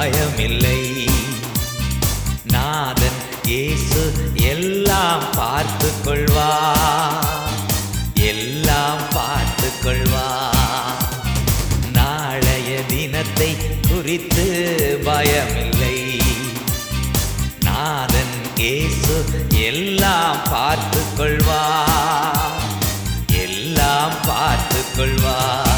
பயமில்லை நாதன் இயேசு எல்லாம் பார்த்து கொள்வா எல்லாம் பார்த்து கொள்வா நாளைய தினத்தை குறித்து பயமில்லை நாதன் இயேசு எல்லாம் பார்த்து கொள்வா எல்லாம் பார்த்து கொள்வா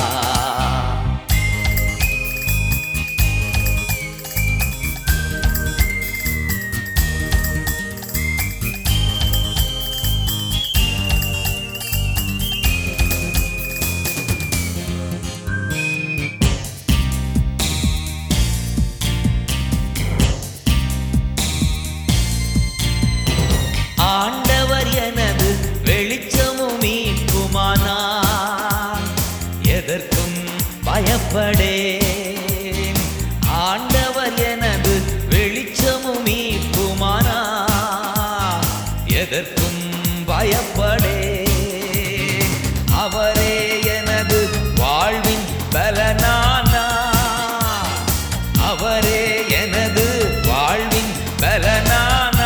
ஆண்டவர் எனது வெளிச்சமும் மீட்புமானார் எதற்கும் பயப்படேன் ஆண்டவர் எனது வெளிச்சமும் மீட்புமானார் எதற்கும் பயப்படேன் அவரே எனது வாழ்வின் பலனானா அவரே எனது வாழ்வின் பலனானா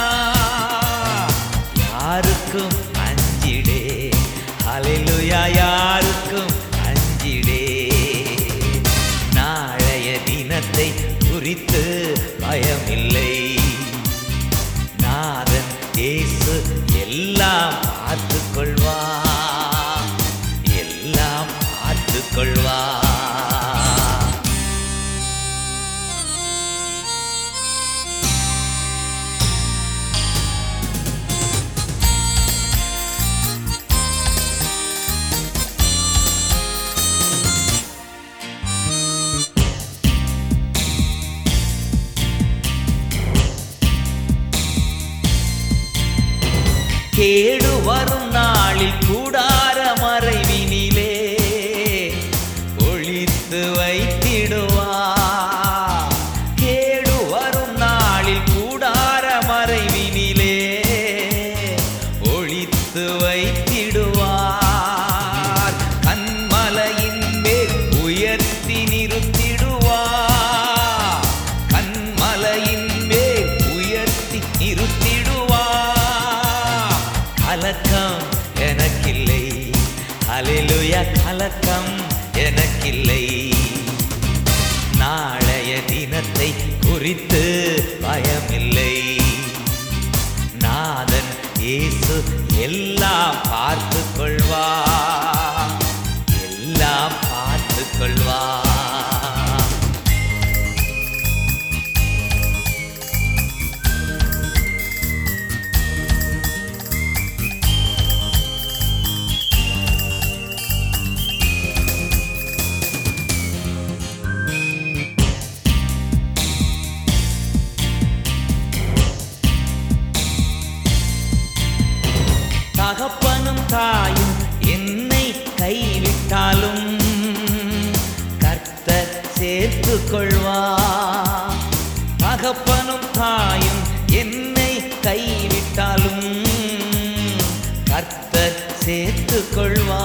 யாருக்கும் அஞ்சிடே ஹalleluya யாருக்கும் அஞ்சிடே நாளைய தினத்தை குறித்து பயமில்லை நாதன் இயேசு எல்லாம் பார்த்து கொள்வா எல்லாம் பார்த்து கொள்வா கேடு வரும் நாளில் கூடார மறைவினிலே ஒழித்து வைத்திடுவா கேடு வரும் நாளில் கூடார மறைவினிலே ஒழித்து வைத்திடுவார் கண்மலையின் மேல் உயர்த்தி நிறுத்திடுவார் கண்மலையின் மேல் உயர்த்தி நிறுத்திடுவார் கலக்கம் எனக்கில்லை அலிலுயா கலக்கம் எனக்கில்லை நாளைய தினத்தை குறித்து பயமில்லை நாதன் இயேசு எல்லாம் பார்த்து கொள்வா எல்லாம் பார்த்து கொள்வா தகப்பனும் தாயும் என்னை கைவிட்டாலும் கர்த்தர் சேர்த்து கொள்வா தகப்பனும் தாயும் என்னை கைவிட்டாலும் கர்த்தர் சேர்த்து கொள்வா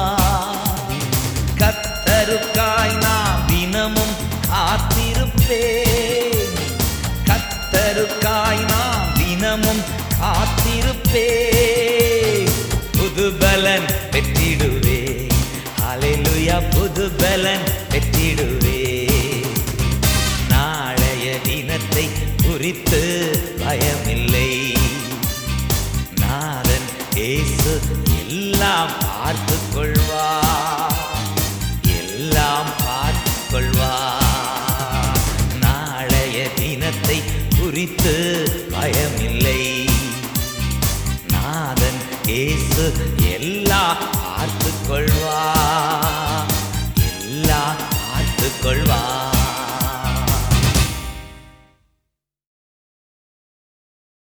கர்த்தருக்காய் நான் தினமும் காத்திருப்பேன் கத்தருக்காய் நான் தினமும் காத்திருப்பே புது பலன் பெற்றிடுவே ஹalleluya புது பலன் பெற்றிடுவே நாளைய தினத்தை குறித்து பயமில்லை நாதன் இயேசு எல்லாம் பார்த்து கொள்வா எல்லாம் பார்த்து கொள்வா நாளைய தினத்தை குறித்து